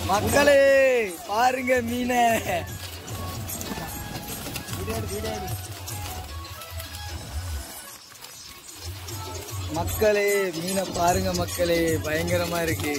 மக்களே பாருங்க மீனை மக்களே மீனை பாருங்க மக்களே பயங்கரமா இருக்கு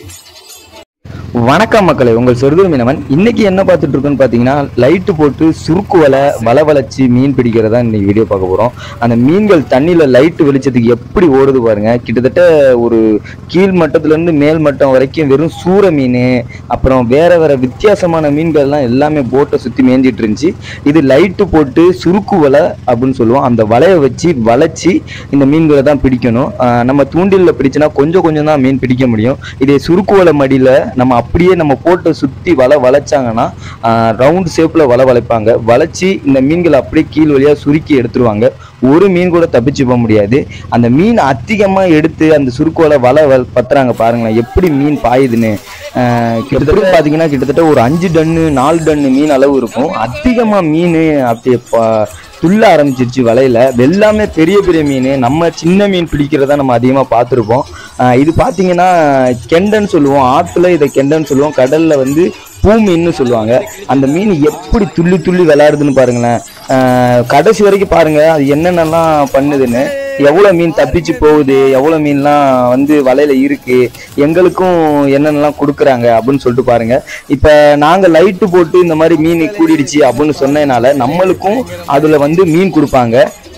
வணக்கம் மக்களே உங்கள் சொருதூர் மீனவன் இன்னைக்கு என்ன பார்த்துட்டு இருக்கோம்னு பார்த்தீங்கன்னா லைட்டு போட்டு சுருக்கு வலை வலை வளைச்சி மீன் பிடிக்கிறதா இன்னைக்கு வீடியோ பார்க்க போகிறோம் அந்த மீன்கள் தண்ணியில் லைட்டு வெளிச்சத்துக்கு எப்படி ஓடுது பாருங்க கிட்டத்தட்ட ஒரு கீழ் மட்டத்துலேருந்து மேல் மட்டம் வரைக்கும் வெறும் சூற மீன் அப்புறம் வேற வேற வித்தியாசமான மீன்கள்லாம் எல்லாமே போட்டை சுற்றி மேய்ஞ்சிட்டு இருந்துச்சு இது லைட்டு போட்டு சுருக்கு வலை அப்படின்னு சொல்லுவோம் அந்த வலையை வச்சு வளைச்சி இந்த மீன்களை தான் பிடிக்கணும் ஆஹ் நம்ம தூண்டிலில் பிடிச்சினா கொஞ்சம் கொஞ்சம் தான் மீன் பிடிக்க முடியும் இதே சுருக்கு வலை மடியில் நம்ம அப்படியே நம்ம போட்டை சுற்றி வலை வளைச்சாங்கன்னா ரவுண்ட் ஷேப்பில் வலை வளைப்பாங்க வளைச்சி இந்த மீன்களை அப்படியே கீழ் வழியாக சுருக்கி எடுத்துருவாங்க ஒரு மீன் கூட தப்பிச்சு போக முடியாது அந்த மீன் அதிகமாக எடுத்து அந்த சுருக்கு வலை வலை வல்- பத்துறாங்க பாருங்களேன் எப்படி மீன் பாயுதுன்னு ஆஹ் கிட்டத்தட்ட பார்த்தீங்கன்னா கிட்டத்தட்ட ஒரு அஞ்சு டன்னு நாலு டன்னு மீன் அளவு இருக்கும் அதிகமாக மீன் அப்படியே பா- துள்ள ஆரம்பிச்சிருச்சு வலையில எல்லாமே பெரிய பெரிய மீன் நம்ம சின்ன மீன் பிடிக்கிறத நம்ம அதிகமாக பார்த்துருப்போம் இது பார்த்தீங்கன்னா கெண்டைன்னு சொல்லுவோம் ஆற்றுல இதை கெண்டைன்னு சொல்லுவோம் கடலில் வந்து பூ மீன்னு சொல்லுவாங்க அந்த மீன் எப்படி துள்ளி துள்ளி விளையாடுதுன்னு பாருங்களேன் ஆஹ் கடைசி வரைக்கும் பாருங்க அது என்னென்னலாம் பண்ணுதுன்னு எவ்வளோ மீன் தப்பிச்சு போகுது எவ்வளோ மீன்லாம் வந்து வலையில இருக்கு எங்களுக்கும் என்னென்னலாம் கொடுக்குறாங்க அப்படின்னு சொல்லிட்டு பாருங்க இப்போ நாங்கள் லைட்டு போட்டு இந்த மாதிரி மீன் கூடிடுச்சு அப்படின்னு சொன்னதுனால நம்மளுக்கும் அதில் வந்து மீன் கொடுப்பாங்க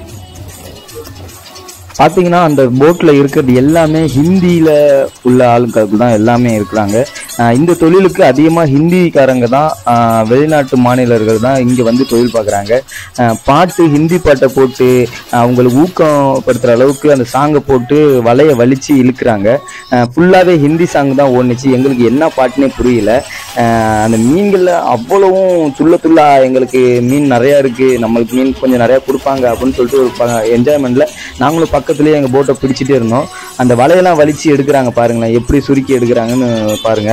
பார்த்தீங்கன்னா அந்த போட்டில் இருக்கிறது எல்லாமே ஹிந்தியில் உள்ள ஆளுங்களுக்கு தான் எல்லாமே இருக்கிறாங்க ஆஹ் இந்த தொழிலுக்கு அதிகமாக ஹிந்திக்காரங்க தான் ஆஹ் வெளிநாட்டு மாநிலர்கள் தான் இங்கே வந்து தொழில் பார்க்குறாங்க பாட்டு ஹிந்தி பாட்டை போட்டு அவங்களுக்கு ஊக்கப்படுத்துகிற அளவுக்கு அந்த சாங்கை போட்டு வலையை வலிச்சு இழுக்கிறாங்க ஃபுல்லாகவே ஹிந்தி சாங் தான் ஓடுனுச்சு எங்களுக்கு என்ன பாட்டுனே புரியல ஆஹ் அந்த மீன்களில் அவ்வளவும் துள்ள துள்ளா எங்களுக்கு மீன் நிறையா இருக்குது நம்மளுக்கு மீன் கொஞ்சம் நிறையா கொடுப்பாங்க அப்படின்னு சொல்லிட்டு ஒரு என்ஜாய்மெண்ட்டில் நாங்களும் பக்கத்துலேயே எங்கள் போட்டை பிடிச்சிட்டே இருந்தோம் அந்த வலையெல்லாம் வலிச்சு எடுக்கிறாங்க பாருங்களேன் எப்படி சுருக்கி எடுக்கிறாங்கன்னு பாருங்க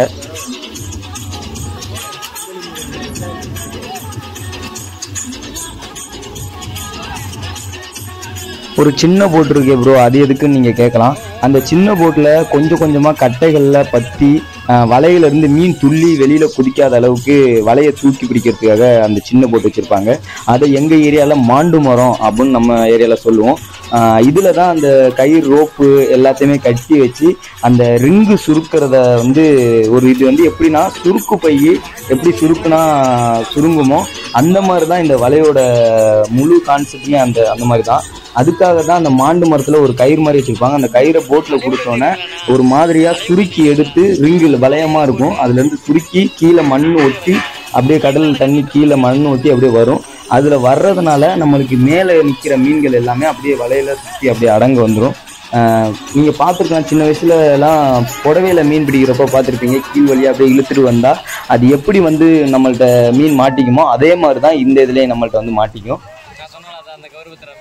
ஒரு சின்ன போட் இருக்கு ப்ரோ அது எதுக்குன்னு நீங்கள் கேட்கலாம் அந்த சின்ன போட்டில் கொஞ்சம் கொஞ்சமாக கட்டைகளில் பற்றி ஆஹ், வலையில இருந்து மீன் துள்ளி வெளியில் குதிக்காத அளவுக்கு வலையை தூக்கி பிடிக்கிறதுக்காக அந்த சின்ன போட் வச்சுருப்பாங்க அதை எங்கள் ஏரியாவில் மாண்டு மரம் அப்படின்னு நம்ம ஏரியாவில் சொல்லுவோம் இதில் தான் அந்த கயிறு ரோப்பு எல்லாத்தையுமே கட்டி வச்சு அந்த ரிங்கு சுருக்கிறத வந்து ஒரு இது வந்து எப்படின்னா சுருக்கு பை எப்படி சுருக்குனா சுருங்குமோ அந்த மாதிரி தான் இந்த வலையோட முழு கான்செப்டுமே அந்த அந்த மாதிரி தான் அதுக்காக தான் அந்த மாண்டு மரத்தில் ஒரு கயிறு மாதிரி வச்சுருப்பாங்க அந்த கயிறை போட்டில் கொடுத்தோன்னே ஒரு மாதிரியாக சுருக்கி எடுத்து ரிங்கில் வளையமாக இருக்கும் அதுலேருந்து சுருக்கி கீழே மண் ஒட்டி அப்படியே கடல் தண்ணி கீழே மண் ஒட்டி அப்படியே வரும் அதில் வர்றதுனால நம்மளுக்கு மேலே நிற்கிற மீன்கள் எல்லாமே அப்படியே வலையில சுற்றி அப்படியே அடங்க வந்துடும் நீங்கள் பார்த்துருக்கலாம் சின்ன வயசுல எல்லாம் புடவையில மீன் பிடிக்கிறப்ப பார்த்துருப்பீங்க கீழ் வழியாக அப்படியே இழுத்துட்டு வந்தால் அது எப்படி வந்து நம்மள்ட்ட மீன் மாட்டிக்குமோ அதே மாதிரி தான் இந்த இதுலேயே நம்மள்ட்ட வந்து மாட்டிக்கும் நான் சொன்னால அதான் அந்த கௌரவ தர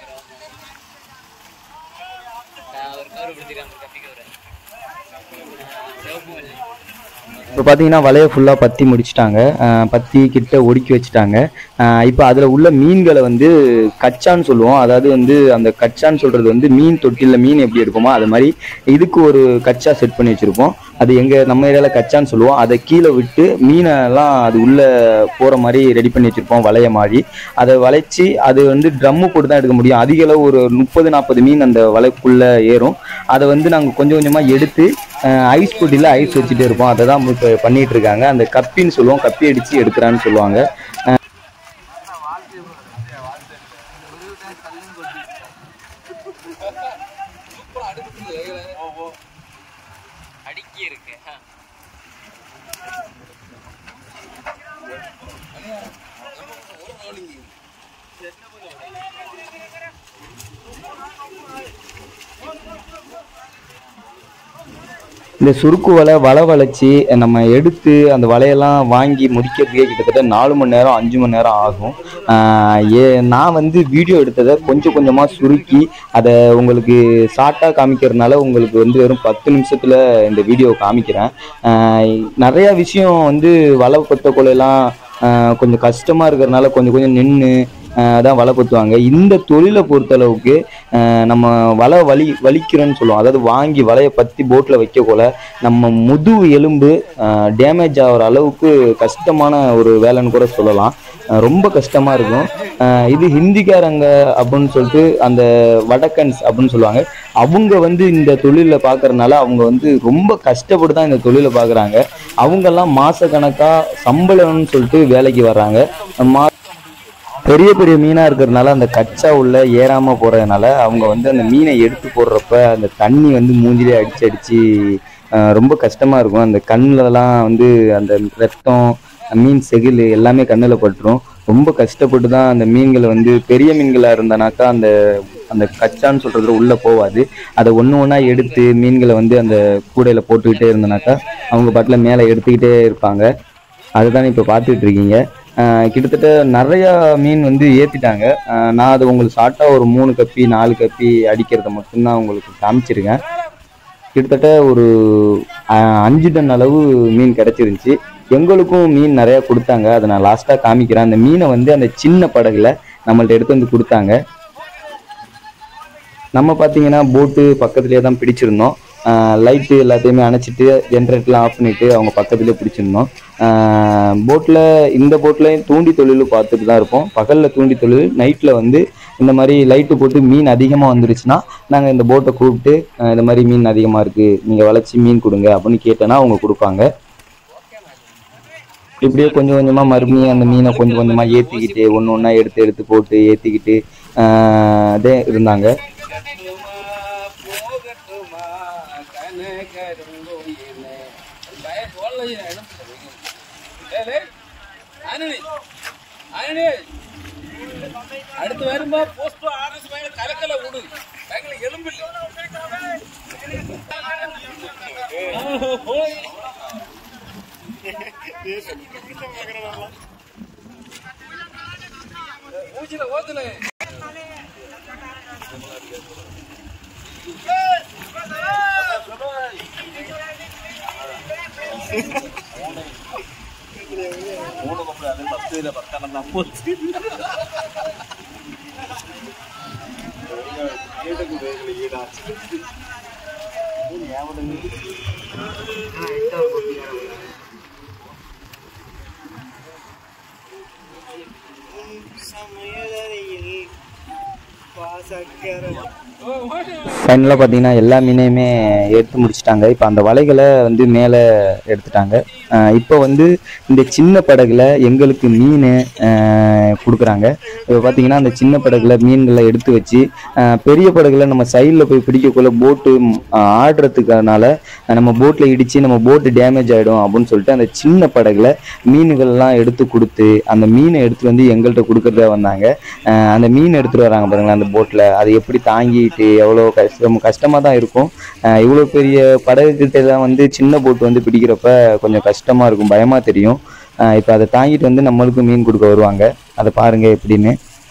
ஒரு கௌரவப்படுத்திடுறேன் அந்த கத்தி கௌரவ சிவப்பு வெள்ளை இப்போ பார்த்தீங்கன்னா வலையை ஃபுல்லாக பத்தி முடிச்சிட்டாங்க அஹ் பத்தி கிட்ட ஒடுக்கி வச்சுட்டாங்க இப்போ அதில் உள்ள மீன்களை வந்து கச்சான்னு சொல்லுவோம் அதாவது வந்து அந்த கச்சான்னு சொல்கிறது வந்து மீன் தொட்டியில் மீன் எப்படி எடுப்போமோ அது மாதிரி இதுக்கு ஒரு கச்சா செட் பண்ணி வச்சுருப்போம் அது எங்கள் நம்ம ஏரியாவில் கச்சான்னு சொல்லுவோம் அதை கீழே விட்டு மீனெல்லாம் அது உள்ளே போகிற மாதிரி ரெடி பண்ணி வச்சுருப்போம் வலைய மாதிரி அதை வளைச்சி அது வந்து ட்ரம்மு போட்டு தான் எடுக்க முடியும் அதிக அளவு ஒரு முப்பது நாற்பது மீன் அந்த வலைக்குள்ளே ஏறும் அதை வந்து நாங்கள் கொஞ்சம் கொஞ்சமாக எடுத்து ஐஸ் பொட்டியில் ஐஸ் வச்சுட்டே இருப்போம் அதை தான் இப்போ பண்ணிட்டு இருக்காங்க அந்த கப்பின்னு சொல்லுவோம் கப்பி அடித்து எடுக்கிறான்னு சொல்லுவாங்க அடுக்கி இருக்கு இந்த சுருக்கு வலை வலை வளைச்சி நம்ம எடுத்து அந்த வலையெல்லாம் வாங்கி முடிக்கிறதுக்கே கிட்டத்தட்ட நாலு மணி நேரம் அஞ்சு மணி நேரம் ஆகும் ஆஹ் ஏ நான் வந்து வீடியோ எடுத்ததை கொஞ்சம் கொஞ்சமாக சுருக்கி அதை உங்களுக்கு ஷார்ட்டாக காமிக்கிறதுனால உங்களுக்கு வந்து வெறும் பத்து நிமிஷத்தில் இந்த வீடியோ காமிக்கிறேன் ஆஹ் நிறைய விஷயம் வந்து வலை கொத்த கொலையெல்லாம் ஆஹ் கொஞ்சம் கஷ்டமாக இருக்கிறதுனால கொஞ்சம் கொஞ்சம் நின்று அஹ் தான் வலை பொத்துவாங்க இந்த தொழிலை பொறுத்தளவுக்கு அஹ் நம்ம வலை வலி வலிக்கிறோன்னு சொல்லுவோம் அதாவது வாங்கி வலையை பற்றி போட்டில் வைக்கக்குள்ள நம்ம முதுகு எலும்பு டேமேஜ் ஆகிற அளவுக்கு கஷ்டமான ஒரு வேலைன்னு கூட சொல்லலாம் அஹ் ரொம்ப கஷ்டமாக இருக்கும் அஹ் இது ஹிந்திக்காரங்க அப்படின்னு சொல்லிட்டு அந்த வடக்கன்ஸ் அப்படின்னு சொல்லுவாங்க அவங்க வந்து இந்த தொழிலை பார்க்கறனால அவங்க வந்து ரொம்ப கஷ்டப்பட்டு தான் இந்த தொழிலை பார்க்குறாங்க அவங்கெல்லாம் மாசக்கணக்காக சம்பளம்னு சொல்லிட்டு வேலைக்கு வர்றாங்க மா பெரிய பெரிய மீனாக இருக்கிறதுனால அந்த கச்சா உள்ள ஏறாமல் போகிறதுனால அவங்க வந்து அந்த மீனை எடுத்து போடுறப்ப அந்த தண்ணி வந்து மூஞ்சிலே அடிச்சு அடிச்சு அஹ், ரொம்ப கஷ்டமாக இருக்கும் அந்த கண்ணுலலாம் வந்து அந்த ரத்தம் மீன் செகில் எல்லாமே கண்ணில் பட்டுரும் ரொம்ப கஷ்டப்பட்டு தான் அந்த மீன்களை வந்து பெரிய மீன்களாக இருந்தனாக்கா அந்த அந்த கச்சான்னு சொல்கிறது உள்ளே போகாது அதை ஒன்று ஒன்றா எடுத்து மீன்களை வந்து அந்த கூடையில் போட்டுக்கிட்டே இருந்தனாக்கா அவங்க பாட்டில் மேலே எடுத்துக்கிட்டே இருப்பாங்க அதுதான் இப்போ பார்த்துட்டு இருக்கீங்க ஆஹ் கிட்டத்தட்ட நிறையா மீன் வந்து ஏற்றிட்டாங்க நான் அது உங்களுக்கு ஷார்ட்டாக ஒரு மூணு கப்பி நாலு கப்பி அடிக்கிறத மட்டும்தான் உங்களுக்கு காமிச்சிருக்கேன் கிட்டத்தட்ட ஒரு ஆஹ் அஞ்சு டன் அளவு மீன் கிடச்சிருந்துச்சி எங்களுக்கும் மீன் நிறையா கொடுத்தாங்க அதை நான் லாஸ்ட்டாக காமிக்கிறேன் அந்த மீனை வந்து அந்த சின்ன படகுல நம்மள்ட்ட எடுத்து வந்து கொடுத்தாங்க நம்ம பார்த்தீங்கன்னா போட்டு பக்கத்துலேயே தான் பிடிச்சிருந்தோம் லைட்டு எல்லாத்தையுமே அணைச்சிட்டு ஜென்ரேட்டர்லாம் ஆஃப் பண்ணிட்டு அவங்க பக்கத்துலேயே பிடிச்சிருந்தோம் போட்டில் இந்த போட்லையும் தூண்டி தொழில் பார்த்துட்டு தான் இருப்போம் பகலில் தூண்டி தொழில் நைட்டில் வந்து இந்த மாதிரி லைட்டு போட்டு மீன் அதிகமாக வந்துருச்சுன்னா நாங்கள் இந்த போட்டை கூப்பிட்டு அஹ் இந்த மாதிரி மீன் அதிகமாக இருக்குது நீங்கள் வளைச்சி மீன் கொடுங்க அப்படின்னு கேட்டோன்னா அவங்க கொடுப்பாங்க இப்படியே கொஞ்சம் கொஞ்சமாக மறுபடியும் அந்த மீனை கொஞ்சம் கொஞ்சமாக ஏற்றிக்கிட்டு ஒன்று ஒன்றா எடுத்து எடுத்து போட்டு ஏற்றிக்கிட்டு இதே இருந்தாங்க அடுத்து வரும்பா போஸ்ட் ஆர்எஸ் மேல கலக்கல விடு பேங்க்ல எலும்பு மூச்சில ஓத்துல ஃபைனலாக பார்த்தீங்கன்னா எல்லா மீனையுமே எடுத்து முடிச்சிட்டாங்க இப்போ அந்த வலைகளை வந்து மேலே எடுத்துட்டாங்க இப்போ வந்து இந்த சின்ன படகுல எங்களுக்கு மீன் கொடுக்குறாங்க இப்போ பார்த்தீங்கன்னா அந்த சின்ன படகுல மீன்களை எடுத்து வச்சு அஹ், பெரிய படகுல நம்ம சைடில் போய் பிடிக்கக்குள்ள போட்டு ஆடுறதுக்கானால நம்ம போட்டில் இடித்து நம்ம போட்டு டேமேஜ் ஆகிடும் அப்படின்னு சொல்லிட்டு அந்த சின்ன படகுல மீன்கள்லாம் எடுத்து கொடுத்து அந்த மீனை எடுத்துட்டு வந்து எங்கள்கிட்ட கொடுக்குறதா வந்தாங்க அஹ், அந்த மீன் எடுத்துகிட்டு வராங்க பாருங்களேன் அந்த போட்டில் அதை எப்படி தாங்கிட்டு எவ்வளோ கஷ்டம் கஷ்டமாக தான் இருக்கும் அஹ், இவ்வளோ பெரிய படகுகிட்ட எல்லாம் வந்து சின்ன போட்டு வந்து பிடிக்கிறப்ப கொஞ்சம் கஷ்டமாக இருக்கும் பயமாக தெரியும் இப்போ அதை தாங்கிட்டு வந்து நம்மளுக்கு மீன் கொடுக்க வருவாங்க அதை பாருங்க எப்படின்னு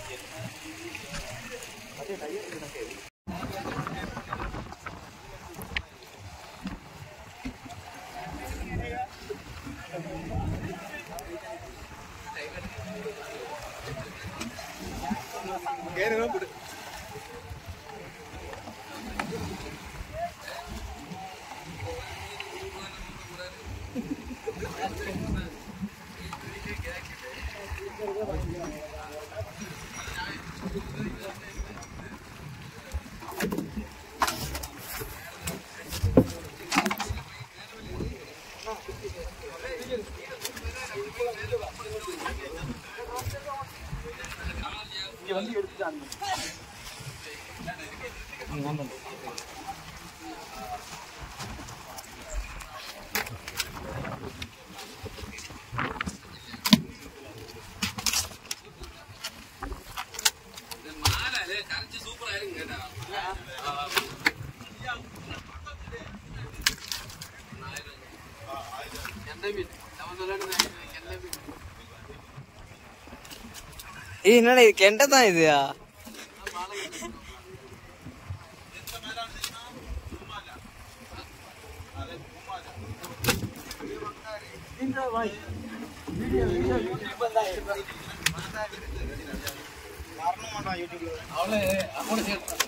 ஏய் என்னடா இது கெண்ட தான் இது அவளே அவனோட சேர்த்து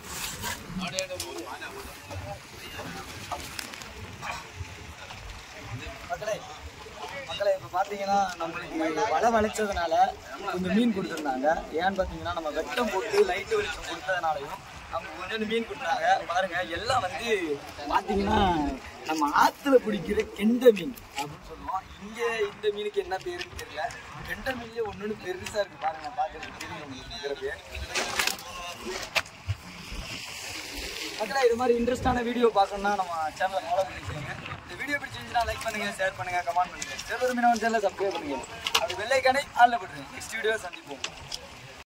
மக்களே மக்களே இப்போ பார்த்தீங்கன்னா நம்மளுக்கு வலை வளைச்சதுனால கொஞ்சம் மீன் கொடுத்துருந்தாங்க ஏன்னு பார்த்தீங்கன்னா நம்ம வெட்டம் போட்டு லைட்டு வெளிச்சம் கொடுத்ததுனாலையும் நமக்கு கொஞ்சம் மீன் கொடுத்தாங்க பாருங்க எல்லாம் வந்து பார்த்தீங்கன்னா நம்ம ஆற்றுல பிடிக்கிற கெண்டை மீன் அப்படின்னு சொல்லுவோம் இங்கே இந்த மீனுக்கு என்ன பேருன்னு தெரியல கெண்டை மீன்லேயே ஒன்று பெருசாக இருக்குது பாருங்க பார்க்குறதுக்கு தெரியும் உங்களுக்கு இருக்கிற பேர் மக்களே இது மாதிரி இன்ட்ரெஸ்டான வீடியோ பார்க்கணும்னா நம்ம சேனலை ஃபாலோ பண்ணி வச்சுக்கோங்க இந்த வீடியோ பிடிச்சிருந்துச்சுன்னா லைக் பண்ணுங்க ஷேர் பண்ணுங்க கமெண்ட் பண்ணுங்க சேனல் மீனவன் சேனலை சப்ஸ்கிரைப் பண்ணுங்க அப்படி வெள்ளைக்கானே ஆளில் போட்டுருங்க நெக்ஸ்ட் வீடியோ சந்திப்போம்